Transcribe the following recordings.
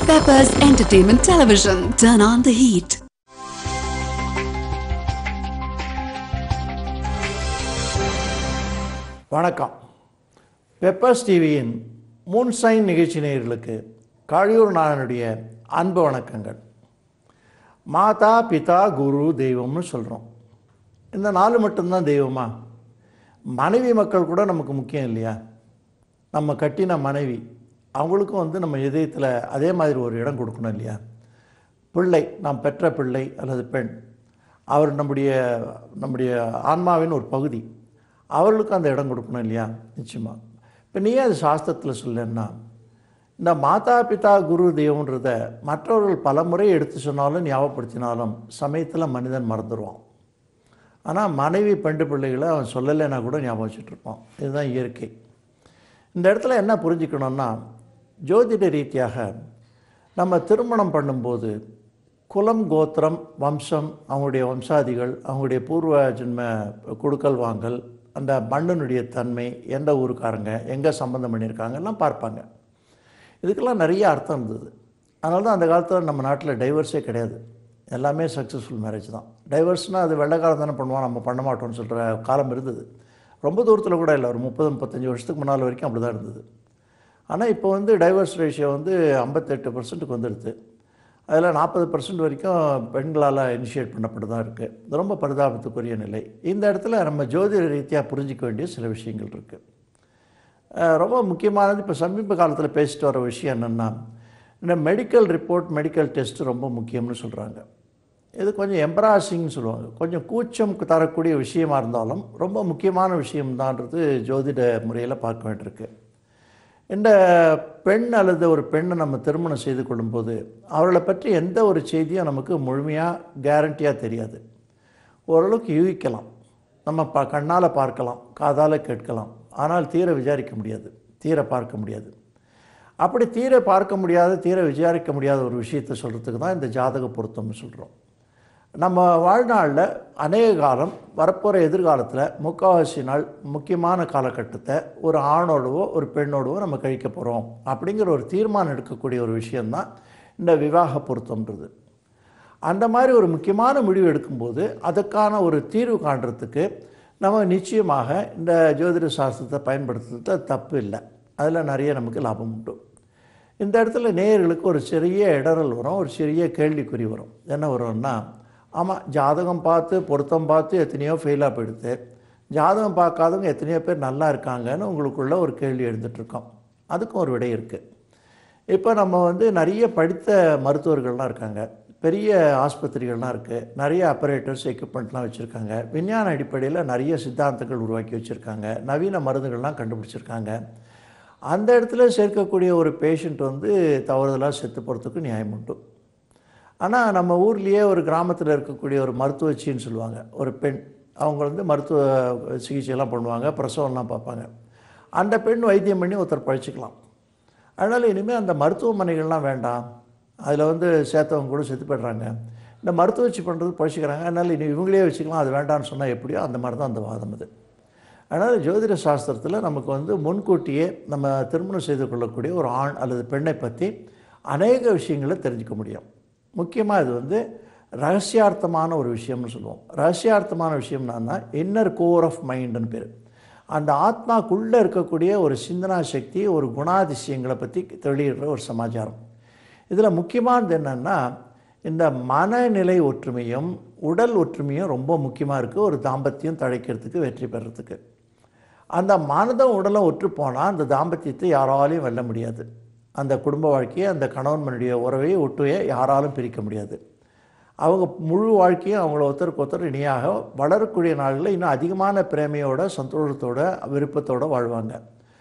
Peppers Entertainment Television. Turn on the heat. வணக்கம் Peppers டிவியின் moonshine நிகழ்ச்சி நேயர்களுக்கு காழியூர் நாயனுடைய அன்பு வணக்கங்கள் மாதா பிதா குரு தெய்வம்னு சொல்கிறோம் இந்த நாலு மட்டும்தான் தெய்வமா மனைவி மக்கள் கூட நமக்கு முக்கியம் இல்லையா நம்ம கட்டின மனைவி அவங்களுக்கும் வந்து நம்ம இதயத்தில் அதே மாதிரி ஒரு இடம் கொடுக்கணும் இல்லையா பிள்ளை நாம் பெற்ற பிள்ளை அல்லது பெண் அவர் நம்முடைய நம்முடைய ஆன்மாவின் ஒரு பகுதி அவர்களுக்கும் அந்த இடம் கொடுக்கணும் இல்லையா நிச்சயமாக இப்போ நீ அது சாஸ்திரத்தில் சொல்லன்னா இந்த மாதா பிதா குரு தெய்வன்றத மற்றவர்கள் பல முறை எடுத்து சொன்னாலும் ஞாபகப்படுத்தினாலும் சமயத்தில் மனிதன் மறந்துடுவான் ஆனால் மனைவி பெண்டு பிள்ளைகளை அவன் சொல்லலைன்னா கூட ஞாபகம் வச்சுட்டு இருப்பான் இதுதான் இயற்கை இந்த இடத்துல என்ன புரிஞ்சுக்கணும்னா ஜோதிட ரீதியாக நம்ம திருமணம் பண்ணும்போது குலம் கோத்திரம் வம்சம் அவங்களுடைய வம்சாதிகள் அவங்களுடைய பூர்வ ஜென்ம கொடுக்கல் வாங்கல் அந்த மண்ணினுடைய தன்மை எந்த ஊருக்காரங்க எங்கே சம்மந்தம் பண்ணியிருக்காங்க எல்லாம் பார்ப்பாங்க இதுக்கெல்லாம் நிறைய அர்த்தம் இருந்தது அதனால தான் அந்த காலத்தில் நம்ம நாட்டில் டைவர்ஸே கிடையாது எல்லாமே சக்ஸஸ்ஃபுல் மேரேஜ் தான் டைவர்ஸ்னால் அது வெள்ளைக்காரன் தானே பண்ணுவோம் நம்ம பண்ண மாட்டோம்னு சொல்கிற காலம் இருந்தது ரொம்ப தூரத்தில் கூட இல்லை ஒரு முப்பது முப்பத்தஞ்சு வருஷத்துக்கு முன்னால் வரைக்கும் அப்படி தான் இருந்தது ஆனால் இப்போ வந்து டைவர்ஸ் ரேஷியோ வந்து ஐம்பத்தெட்டு பர்சன்ட்டுக்கு வந்துடுது அதில் நாற்பது பர்சன்ட் வரைக்கும் பெண்களால் இனிஷியேட் பண்ணப்பட்டு தான் இருக்குது இது ரொம்ப பரிதாபத்துக்குரிய நிலை இந்த இடத்துல நம்ம ஜோதிட ரீதியாக புரிஞ்சிக்க வேண்டிய சில விஷயங்கள் இருக்குது அஹ் ரொம்ப முக்கியமானது இப்போ சமீப காலத்தில் பேசிட்டு வர விஷயம் என்னென்னா இந்த மெடிக்கல் ரிப்போர்ட் மெடிக்கல் டெஸ்ட் ரொம்ப முக்கியம்னு சொல்கிறாங்க இது கொஞ்சம் எம்பராசிங்னு சொல்லுவாங்க கொஞ்சம் கூச்சம் தரக்கூடிய விஷயமா இருந்தாலும் ரொம்ப முக்கியமான விஷயம்தான்றது ஜோதிட முறையில் பார்க்க வேண்டியிருக்கு இந்த பெண் அல்லது ஒரு பெண்ணை நம்ம திருமணம் செய்து கொள்ளும்போது அவர்களை பற்றி எந்த ஒரு செய்தியும் நமக்கு முழுமையாக கேரண்டியாக தெரியாது ஓரளவுக்கு யூகிக்கலாம் நம்ம ப கண்ணால் பார்க்கலாம் காதால் கேட்கலாம் ஆனால் தீர விசாரிக்க முடியாது தீர பார்க்க முடியாது அப்படி தீர பார்க்க முடியாத தீர விசாரிக்க முடியாத ஒரு விஷயத்தை சொல்கிறதுக்கு தான் இந்த ஜாதக பொருத்தம்னு சொல்கிறோம் நம்ம வாழ்நாளில் அநேக காலம் வரப்போகிற எதிர்காலத்தில் முக்கால்வாசி நாள் முக்கியமான காலகட்டத்தை ஒரு ஆணோடவோ ஒரு பெண்ணோடவோ நம்ம கழிக்க போகிறோம் அப்படிங்கிற ஒரு தீர்மானம் எடுக்கக்கூடிய ஒரு விஷயந்தான் இந்த விவாக பொருத்தம்ன்றது அந்த மாதிரி ஒரு முக்கியமான முடிவு எடுக்கும்போது அதுக்கான ஒரு தீர்வு காண்றதுக்கு நம்ம நிச்சயமாக இந்த ஜோதிட சாஸ்திரத்தை பயன்படுத்துறது தப்பு இல்லை அதில் நிறைய நமக்கு லாபம் உண்டு இந்த இடத்துல நேயர்களுக்கு ஒரு சிறிய இடரல் வரும் ஒரு சிறிய கேள்விக்குறி வரும் என்ன வரும்னா ஆமாம் ஜாதகம் பார்த்து பொருத்தம் பார்த்து எத்தனையோ ஃபெயிலாக போயிடுது ஜாதகம் பார்க்காதவங்க எத்தனையோ பேர் நல்லா இருக்காங்கன்னு உங்களுக்குள்ள ஒரு கேள்வி எழுந்துட்டுருக்கோம் அதுக்கும் ஒரு விடை இருக்குது இப்போ நம்ம வந்து நிறைய படித்த மருத்துவர்கள்லாம் இருக்காங்க பெரிய ஆஸ்பத்திரிகள்லாம் இருக்குது நிறைய ஆப்பரேட்டர்ஸ் எக்யூப்மெண்ட்லாம் வச்சுருக்காங்க விஞ்ஞான அடிப்படையில் நிறைய சித்தாந்தங்கள் உருவாக்கி வச்சுருக்காங்க நவீன மருந்துகள்லாம் கண்டுபிடிச்சிருக்காங்க அந்த இடத்துல சேர்க்கக்கூடிய ஒரு பேஷண்ட் வந்து தவறுதலாக செத்து போகிறதுக்கு நியாயம் உண்டு ஆனால் நம்ம ஊர்லேயே ஒரு கிராமத்தில் இருக்கக்கூடிய ஒரு மருத்துவச்சின்னு சொல்லுவாங்க ஒரு பெண் அவங்க வந்து மருத்துவ சிகிச்சையெல்லாம் பண்ணுவாங்க பிரசவம்லாம் பார்ப்பாங்க அந்த பெண் வைத்தியம் பண்ணி ஒருத்தர் பழிச்சிக்கலாம் அதனால் இனிமேல் அந்த மருத்துவமனைகள்லாம் வேண்டாம் அதில் வந்து சேர்த்தவங்க கூட செத்து போய்ட்றாங்க இந்த மருத்துவ வச்சு பண்ணுறது பழிச்சிக்கிறாங்க அதனால் இனி இவங்களே வச்சுக்கலாம் அது வேண்டாம்னு சொன்னால் எப்படியோ அந்த மாதிரி தான் அந்த வாதம் அது அதனால் ஜோதிட சாஸ்திரத்தில் நமக்கு வந்து முன்கூட்டியே நம்ம திருமணம் செய்து கொள்ளக்கூடிய ஒரு ஆண் அல்லது பெண்ணை பற்றி அநேக விஷயங்களை தெரிஞ்சுக்க முடியும் முக்கியமாக இது வந்து ரகசியார்த்தமான ஒரு விஷயம்னு சொல்லுவோம் ரகசியார்த்தமான விஷயம்னா இன்னர் கோர் ஆஃப் மைண்டுன்னு பேர் அந்த ஆத்மாக்குள்ளே இருக்கக்கூடிய ஒரு சிந்தனா சக்தி ஒரு குணாதிசயங்களை பற்றி தெளியிடுற ஒரு சமாச்சாரம் இதில் முக்கியமானது என்னென்னா இந்த மனநிலை ஒற்றுமையும் உடல் ஒற்றுமையும் ரொம்ப முக்கியமாக இருக்குது ஒரு தாம்பத்தியம் தழைக்கிறதுக்கு வெற்றி பெறத்துக்கு அந்த மனதும் உடலும் ஒற்று போனால் அந்த தாம்பத்தியத்தை யாராலையும் வெல்ல முடியாது அந்த குடும்ப வாழ்க்கையை அந்த கணவன்மனுடைய உறவை ஒட்டுவையை யாராலும் பிரிக்க முடியாது அவங்க முழு வாழ்க்கையும் அவங்கள ஒருத்தருக்கு ஒருத்தர் இணையாக வளரக்கூடிய நாள்களில் இன்னும் அதிகமான பிரேமையோட சந்தோஷத்தோட விருப்பத்தோடு வாழ்வாங்க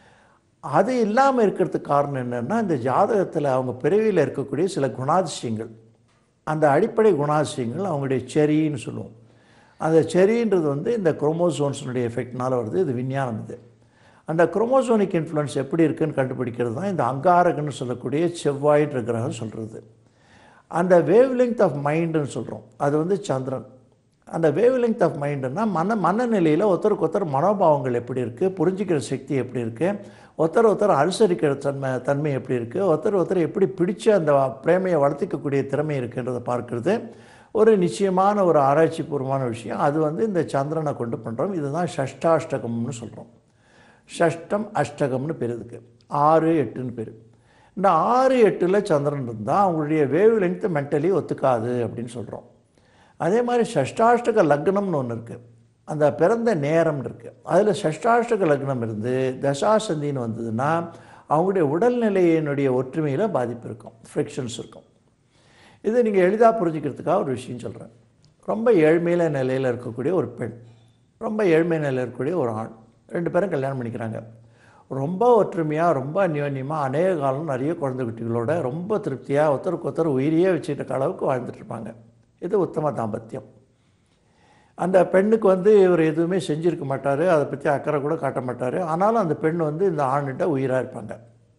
அது இல்லாமல் இருக்கிறதுக்கு காரணம் என்னென்னா இந்த ஜாதகத்தில் அவங்க பிறவியில் இருக்கக்கூடிய சில குணாதிசயங்கள் அந்த அடிப்படை குணாதிசயங்கள் அவங்களுடைய செரின்னு சொல்லுவோம் அந்த செரின்றது வந்து இந்த குரோமோசோன்ஸினுடைய எஃபெக்ட்னால வருது இது விஞ்ஞானம் இது அந்த குரோமோசோனிக் இன்ஃப்ளூயன்ஸ் எப்படி இருக்குன்னு கண்டுபிடிக்கிறது தான் இந்த அங்காரகன்னு சொல்லக்கூடிய செவ்வாயின்ற கிரகம் சொல்கிறது அந்த வேவ் லெங்த் ஆஃப் மைண்டுன்னு சொல்கிறோம் அது வந்து சந்திரன் அந்த வேவ் லெங்த் ஆஃப் மைண்டுன்னா மன மனநிலையில் ஒருத்தருக்கு ஒருத்தர் மனோபாவங்கள் எப்படி இருக்குது புரிஞ்சிக்கிற சக்தி எப்படி இருக்குது ஒருத்தர் ஒருத்தர் அனுசரிக்கிற தன்மை தன்மை எப்படி இருக்குது ஒருத்தர் ஒருத்தர் எப்படி பிடிச்சு அந்த பிரேமையை வளர்த்திக்கக்கூடிய திறமை இருக்குன்றதை பார்க்குறது ஒரு நிச்சயமான ஒரு ஆராய்ச்சி பூர்வமான விஷயம் அது வந்து இந்த சந்திரனை கொண்டு பண்ணுறோம் இதுதான் ஷஷ்டாஷ்டகம்னு சொல்கிறோம் ஷஷ்டம் அஷ்டகம்னு பேர் இதுக்கு ஆறு எட்டுன்னு பேர் இந்த ஆறு எட்டில் சந்திரன் இருந்தால் அவங்களுடைய வேவ் லென்த்து மென்டலி ஒத்துக்காது அப்படின்னு சொல்கிறோம் அதே மாதிரி ஷஷ்டாஷ்டக லக்னம்னு ஒன்று இருக்குது அந்த பிறந்த நேரம் இருக்குது அதில் ஷஷ்டாஷ்டக லக்னம் இருந்து தசாசந்தின்னு வந்ததுன்னா அவங்களுடைய உடல்நிலையினுடைய ஒற்றுமையில் பாதிப்பு இருக்கும் ஃப்ரிக்ஷன்ஸ் இருக்கும் இது நீங்கள் எளிதாக புரிஞ்சுக்கிறதுக்காக ஒரு விஷயம் சொல்கிறேன் ரொம்ப ஏழ்மையில நிலையில் இருக்கக்கூடிய ஒரு பெண் ரொம்ப ஏழ்மை நிலையில் இருக்கக்கூடிய ஒரு ஆண் ரெண்டு பேரும் கல்யாணம் பண்ணிக்கிறாங்க ரொம்ப ஒற்றுமையாக ரொம்ப அந்யோன்யமாக அநேக காலம் நிறைய குழந்தை குட்டிகளோட ரொம்ப திருப்தியாக ஒருத்தருக்கு ஒருத்தர் உயிரியே வச்சுக்கிட்ட அளவுக்கு வாழ்ந்துட்டு இருப்பாங்க இது உத்தம தாம்பத்தியம் அந்த பெண்ணுக்கு வந்து இவர் எதுவுமே செஞ்சுருக்க மாட்டார் அதை பற்றி அக்கறை கூட காட்ட மாட்டார் ஆனாலும் அந்த பெண் வந்து இந்த ஆண்கிட்ட உயிராக இருப்பாங்க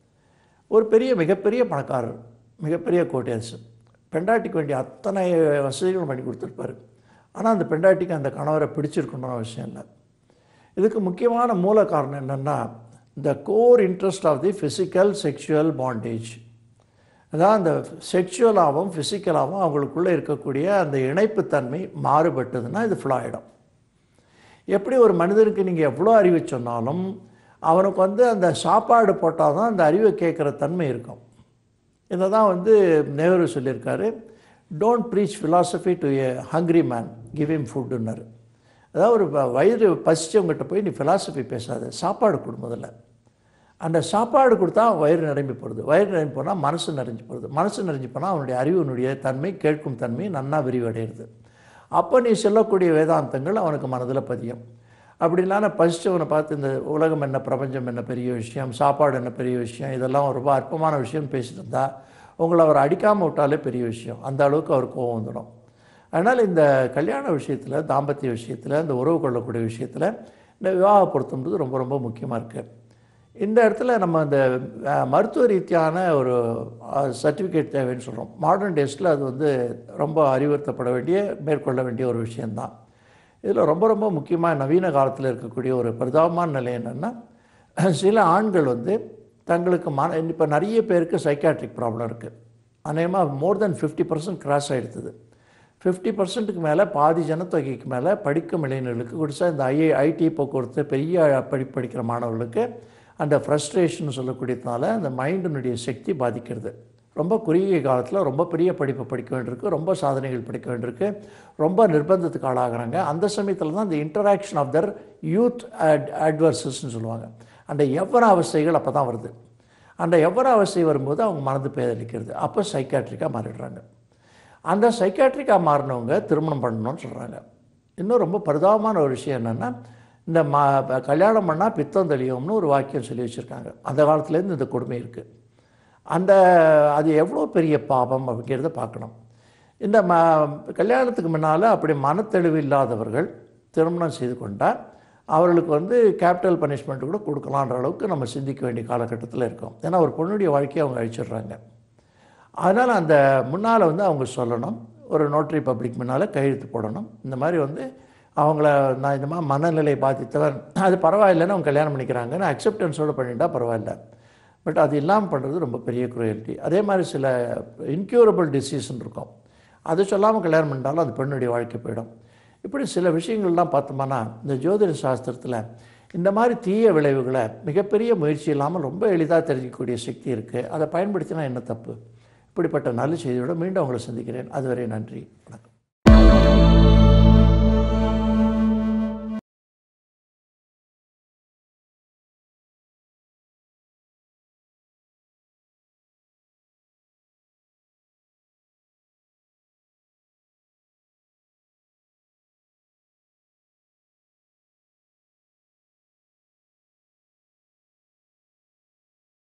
ஒரு பெரிய மிகப்பெரிய பணக்காரர் மிகப்பெரிய கோட்டியாசு பெண்டாட்டிக்கு வேண்டிய அத்தனை வசதிகளும் பண்ணி கொடுத்துருப்பாரு ஆனால் அந்த பெண்டாட்டிக்கு அந்த கணவரை பிடிச்சிருக்கணும்னு அவசியம் இல்லை இதுக்கு முக்கியமான மூல காரணம் என்னென்னா the core interest of the physical sexual bondage அதான் அந்த செக்ஷுவலாகவும் ஃபிசிக்கலாகவும் அவங்களுக்குள்ளே இருக்கக்கூடிய அந்த இணைப்புத்தன்மை மாறுபட்டதுன்னா இது ஃப்ளாயிடும் எப்படி ஒரு மனிதனுக்கு நீங்கள் எவ்வளோ அறிவு சொன்னாலும் அவனுக்கு வந்து அந்த சாப்பாடு போட்டால் தான் அந்த அறிவை கேட்குற தன்மை இருக்கும் இதை தான் வந்து நேரு சொல்லியிருக்காரு don't preach philosophy to a hungry man give him ஃபுட்டுன்னாரு அதாவது ஒரு வ- வயிறு பசிச்சவங்ககிட்ட போய் நீ philosophy பேசாத சாப்பாடு கொடு முதல்ல அந்த சாப்பாடு கொடுத்தா வயிறு நிரம்பி போகிறது வயிறு நிரம்பி போனால் மனசு நிறைஞ்சு போகிறது மனசு நிறைஞ்சு போனால் அவனுடைய அறிவினுடைய தன்மை கேட்கும் தன்மை நன்னா விரிவடைகிறது அப்போ நீ சொல்லக்கூடிய வேதாந்தங்கள் அவனுக்கு மனதில் பதியும் அப்படின்னா பசிச்சவனை பார்த்து இந்த உலகம் என்ன பிரபஞ்சம் என்ன பெரிய விஷயம் சாப்பாடு என்ன பெரிய விஷயம் இதெல்லாம் ரொம்ப அற்பமான விஷயம் பேசிட்டு இருந்தா உங்களை அவர் அடிக்காமல் விட்டாலே பெரிய விஷயம் அந்த அளவுக்கு அவர் கோவம் வந்துடும் அதனால் இந்த கல்யாண விஷயத்தில் தாம்பத்திய விஷயத்தில் இந்த உறவு கொள்ளக்கூடிய விஷயத்தில் இந்த விவாக பொருத்தம்ன்றது ரொம்ப ரொம்ப முக்கியமாக இருக்குது இந்த இடத்துல நம்ம இந்த அஹ், மருத்துவ ரீதியான ஒரு சர்டிஃபிகேட் தேவைன்னு சொல்கிறோம் மாடர்ன் டேஸில் அது வந்து ரொம்ப அறிவுறுத்தப்பட வேண்டிய மேற்கொள்ள வேண்டிய ஒரு விஷயந்தான் இதில் ரொம்ப ரொம்ப முக்கியமாக நவீன காலத்தில் இருக்கக்கூடிய ஒரு பரிதாபமான நிலை என்னென்னா சில ஆண்கள் வந்து தங்களுக்கு மன இப்போ நிறைய பேருக்கு சைக்காட்ரிக் ப்ராப்ளம் இருக்குது அநேகமாக more than fifty percent cross ஆகிடுது ஃபிஃப்டி பர்சன்ட்டுக்கு மேலே பாதி ஜனத்தொகைக்கு மேலே படிக்கும் இளைஞர்களுக்கு குறிச்சா இந்த ஐஏ ஐடி போக்குவரத்து பெரிய படி படிக்கிற மாணவர்களுக்கு அந்த ஃப்ரஸ்ட்ரேஷன் சொல்லக்கூடியதுனால அந்த மைண்டினுடைய சக்தி பாதிக்கிறது ரொம்ப குறுகிய காலத்தில் ரொம்ப பெரிய படிப்பை படிக்க வேண்டியிருக்கு ரொம்ப சாதனைகள் படிக்க வேண்டியிருக்கு ரொம்ப நிர்பந்தத்துக்கு ஆளாகிறாங்க அந்த சமயத்தில் தான் இந்த interaction of their youth at அட்வர்சஸ்ன்னு சொல்லுவாங்க அந்த எவ்வர அவஸ்தைகள் அப்போ தான் வருது அந்த எவ்வர அவஸ்தை வரும்போது அவங்க மனது பேதளிக்கிறது அப்போ சைக்காட்ரிக்காக மாறிடுறாங்க அந்த சைக்காட்ரிக்காக மாறினவங்க திருமணம் பண்ணணும்னு சொல்கிறாங்க இன்னும் ரொம்ப பரிதாபமான ஒரு விஷயம் என்னென்னா இந்த மா கல்யாணம் பண்ணால் பித்தம் தெளியும்னு ஒரு வாக்கியம் சொல்லி வச்சுருக்காங்க அந்த காலத்துலேருந்து இந்த கொடுமை இருக்குது அந்த அது எவ்வளோ பெரிய பாபம் அப்படிங்கிறத பார்க்கணும் இந்த ம கல்யாணத்துக்கு முன்னால் அப்படி மனத்தெளிவு இல்லாதவர்கள் திருமணம் செய்து கொண்டால் அவர்களுக்கு வந்து கேபிட்டல் பனிஷ்மெண்ட் கூட கொடுக்கலான்ற அளவுக்கு நம்ம சிந்திக்க வேண்டிய காலகட்டத்தில் இருக்கோம் ஏன்னா ஒரு பொண்ணுடைய வாழ்க்கையை அவங்க அழிச்சிடுறாங்க அதனால் அந்த முன்னால் வந்து அவங்க சொல்லணும் ஒரு நோட்டரி பப்ளிக் முன்னால் கையெழுத்து போடணும் இந்த மாதிரி வந்து அவங்கள நான் இந்த மாதிரி மனநிலை பாதித்தவர் அது பரவாயில்லைன்னு அவங்க கல்யாணம் பண்ணிக்கிறாங்கன்னு அக்செப்டன்ஸோடு பண்ணிட்டா பரவாயில்ல பட் அது இல்லாமல் பண்ணுறது ரொம்ப பெரிய குரூயல்ட்டி அதே மாதிரி சில இன்க்யூரபிள் டிசீஸ்ன்னு இருக்கும் அது சொல்லாமல் கல்யாணம் பண்ணிட்டாலும் அது பெண்ணுடைய வாழ்க்கை போயிடும் இப்படி சில விஷயங்கள்லாம் பார்த்தோம்னா இந்த ஜோதிட சாஸ்திரத்தில் இந்த மாதிரி தீய விளைவுகளை மிகப்பெரிய முயற்சி இல்லாமல் ரொம்ப எளிதாக தெரிஞ்சிக்கக்கூடிய சக்தி இருக்குது அதை பயன்படுத்தினா என்ன தப்பு இப்படிப்பட்ட நல்ல செய்தியோடு மீண்டும் உங்களை சந்திக்கிறேன் அதுவரை நன்றி வணக்கம்